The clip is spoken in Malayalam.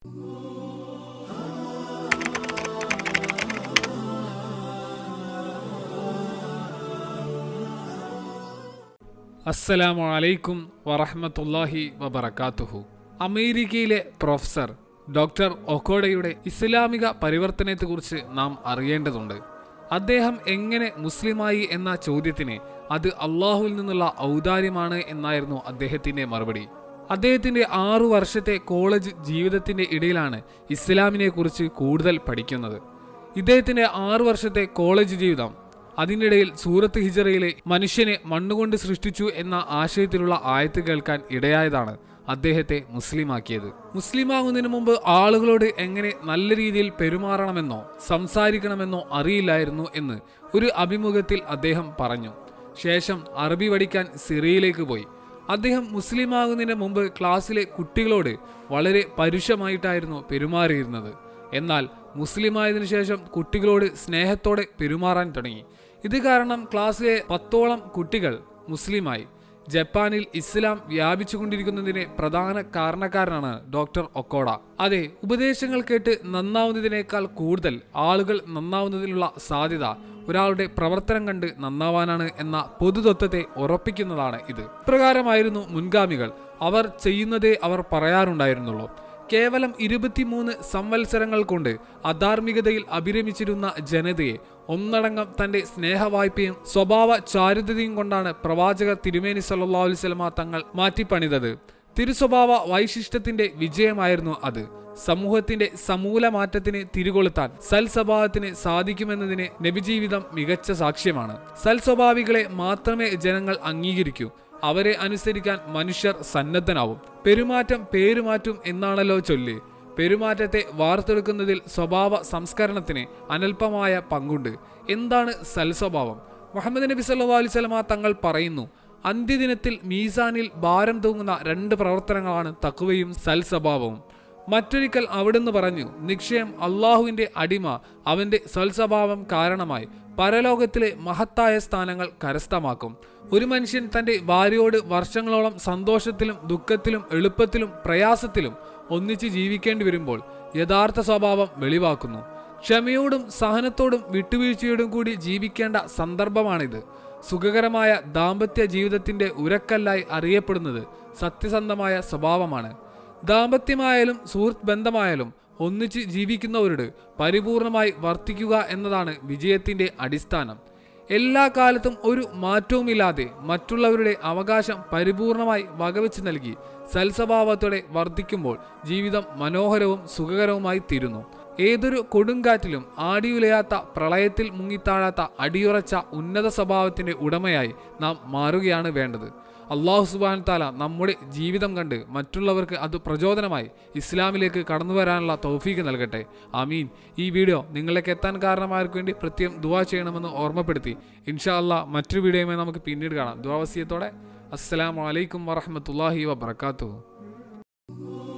അസ്സലാമു അലൈക്കും വറഹ്മത്തുള്ളാഹി വബറകാതുഹു അമേരിക്കയിലെ പ്രൊഫസർ ഡോക്ടർ ഒക്കോഡയുടെ ഇസ്ലാമിക പരിവർത്തനത്തെക്കുറിച്ച് നാം അറിയേണ്ടതുണ്ട് അദ്ദേഹം എങ്ങനെ മുസ്ലിമായി എന്ന ചോദ്യത്തിന് അത് അള്ളാഹുവിൽ നിന്നുള്ള ഔദാര്യമാണ് എന്നായിരുന്നു അദ്ദേഹത്തിന്റെ മറുപടി അദ്ദേഹത്തിന്റെ ആറു വർഷത്തെ കോളേജ് ജീവിതത്തിന്റെ ഇടയിലാണ് ഇസ്ലാമിനെ കുറിച്ച് കൂടുതൽ പഠിക്കുന്നത് ഇദ്ദേഹത്തിന്റെ ആറു വർഷത്തെ കോളേജ് ജീവിതം അതിനിടയിൽ സൂറത്ത് ഹിജറയിലെ മനുഷ്യനെ മണ്ണുകൊണ്ട് സൃഷ്ടിച്ചു എന്ന ആശയത്തിലുള്ള ആയത്ത് കേൾക്കാൻ ഇടയായതാണ് അദ്ദേഹത്തെ മുസ്ലിമാക്കിയത് മുസ്ലിമാകുന്നതിന് മുമ്പ് ആളുകളോട് എങ്ങനെ നല്ല രീതിയിൽ പെരുമാറണമെന്നോ സംസാരിക്കണമെന്നോ അറിയില്ലായിരുന്നു എന്ന് ഒരു അഭിമുഖത്തിൽ അദ്ദേഹം പറഞ്ഞു ശേഷം അറബി പഠിക്കാൻ സിറിയയിലേക്ക് പോയി അദ്ദേഹം മുസ്ലിമാകുന്നതിന് മുമ്പ് ക്ലാസ്സിലെ കുട്ടികളോട് വളരെ പരുഷമായിട്ടായിരുന്നു പെരുമാറിയിരുന്നത് എന്നാൽ മുസ്ലിമായതിനു ശേഷം കുട്ടികളോട് സ്നേഹത്തോടെ പെരുമാറാൻ തുടങ്ങി ഇത് കാരണം ക്ലാസ്സിലെ പത്തോളം കുട്ടികൾ മുസ്ലിമായി ജപ്പാനിൽ ഇസ്ലാം വ്യാപിച്ചുകൊണ്ടിരിക്കുന്നതിന് പ്രധാന കാരണക്കാരനാണ് ഡോക്ടർ ഒക്കോഡ അതെ ഉപദേശങ്ങൾ കേട്ട് നന്നാവുന്നതിനേക്കാൾ കൂടുതൽ ആളുകൾ നന്നാവുന്നതിനുള്ള സാധ്യത ഒരാളുടെ പ്രവർത്തനം കണ്ട് നന്നാവാനാണ് എന്ന പൊതുതത്വത്തെ ഉറപ്പിക്കുന്നതാണ് ഇത് ഇപ്രകാരമായിരുന്നു മുൻഗാമികൾ അവർ ചെയ്യുന്നതേ അവർ പറയാറുണ്ടായിരുന്നുള്ളൂ കേവലം ഇരുപത്തിമൂന്ന് സംവത്സരങ്ങൾ കൊണ്ട് അധാർമികതയിൽ അഭിരമിച്ചിരുന്ന ജനതയെ ഒന്നടങ്കം തന്റെ സ്നേഹവായ്പയും സ്വഭാവ ചാരുതയും കൊണ്ടാണ് പ്രവാചകർ തിരുമേനി സല്ലാ അലുസലമ തങ്ങൾ മാറ്റിപ്പണിതത് തിരുസ്വഭാവ വൈശിഷ്ട്യത്തിന്റെ വിജയമായിരുന്നു അത് സമൂഹത്തിന്റെ സമൂല മാറ്റത്തിന് തിരികൊളുത്താൻ സൽസ്വഭാവത്തിന് സാധിക്കുമെന്നതിന് നബിജീവിതം മികച്ച സാക്ഷ്യമാണ് സൽസ്വഭാവികളെ മാത്രമേ ജനങ്ങൾ അംഗീകരിക്കൂ അവരെ അനുസരിക്കാൻ മനുഷ്യർ സന്നദ്ധനാവും പെരുമാറ്റം പേരുമാറ്റും എന്നാണല്ലോ ചൊല്ല് പെരുമാറ്റത്തെ വാർത്തെടുക്കുന്നതിൽ സ്വഭാവ സംസ്കരണത്തിന് അനൽപമായ പങ്കുണ്ട് എന്താണ് സൽസ്വഭാവം മുഹമ്മദ് നബി സല്ലാ അലൈവലമ തങ്ങൾ പറയുന്നു അന്ത്യദിനത്തിൽ മീസാനിൽ ഭാരം തൂങ്ങുന്ന രണ്ട് പ്രവർത്തനങ്ങളാണ് തക്കുവയും സൽസ്വഭാവവും മറ്റൊരിക്കൽ അവിടുന്ന് പറഞ്ഞു നിക്ഷയം അള്ളാഹുവിന്റെ അടിമ അവന്റെ സൽസ്വഭാവം കാരണമായി പരലോകത്തിലെ മഹത്തായ സ്ഥാനങ്ങൾ കരസ്ഥമാക്കും ഒരു മനുഷ്യൻ തന്റെ ഭാര്യയോട് വർഷങ്ങളോളം സന്തോഷത്തിലും ദുഃഖത്തിലും എളുപ്പത്തിലും പ്രയാസത്തിലും ഒന്നിച്ച് ജീവിക്കേണ്ടി വരുമ്പോൾ യഥാർത്ഥ സ്വഭാവം വെളിവാക്കുന്നു ക്ഷമയോടും സഹനത്തോടും വിട്ടുവീഴ്ചയോടും കൂടി ജീവിക്കേണ്ട സന്ദർഭമാണിത് സുഖകരമായ ദാമ്പത്യ ജീവിതത്തിന്റെ ഉരക്കല്ലായി അറിയപ്പെടുന്നത് സത്യസന്ധമായ സ്വഭാവമാണ് ദാമ്പത്യമായാലും സുഹൃത്ത് ബന്ധമായാലും ഒന്നിച്ച് ജീവിക്കുന്നവരോട് പരിപൂർണമായി വർത്തിക്കുക എന്നതാണ് വിജയത്തിന്റെ അടിസ്ഥാനം എല്ലാ കാലത്തും ഒരു മാറ്റവുമില്ലാതെ മറ്റുള്ളവരുടെ അവകാശം പരിപൂർണമായി വകവെച്ച് നൽകി സൽസ്വഭാവത്തോടെ വർദ്ധിക്കുമ്പോൾ ജീവിതം മനോഹരവും സുഖകരവുമായി തീരുന്നു ഏതൊരു കൊടുങ്കാറ്റിലും ആടിയുലയാത്ത പ്രളയത്തിൽ മുങ്ങിത്താഴാത്ത അടിയുറച്ച ഉന്നത സ്വഭാവത്തിന്റെ ഉടമയായി നാം മാറുകയാണ് വേണ്ടത് അള്ളാഹു സുബാൻ താല നമ്മുടെ ജീവിതം കണ്ട് മറ്റുള്ളവർക്ക് അത് പ്രചോദനമായി ഇസ്ലാമിലേക്ക് കടന്നു വരാനുള്ള തൗഫീക്ക് നൽകട്ടെ ആമീൻ ഈ വീഡിയോ നിങ്ങളിലേക്ക് എത്താൻ കാരണമാർക്ക് വേണ്ടി പ്രത്യേകം ദുവാ ചെയ്യണമെന്ന് ഓർമ്മപ്പെടുത്തി ഇൻഷാ അല്ലാ മറ്റൊരു വീഡിയോയുമായി നമുക്ക് പിന്നീട് കാണാം ദുവാവസ്യത്തോടെ അസ്സലാമലൈക്കും വറഹമത്തല്ലാഹി വബർക്കാത്തു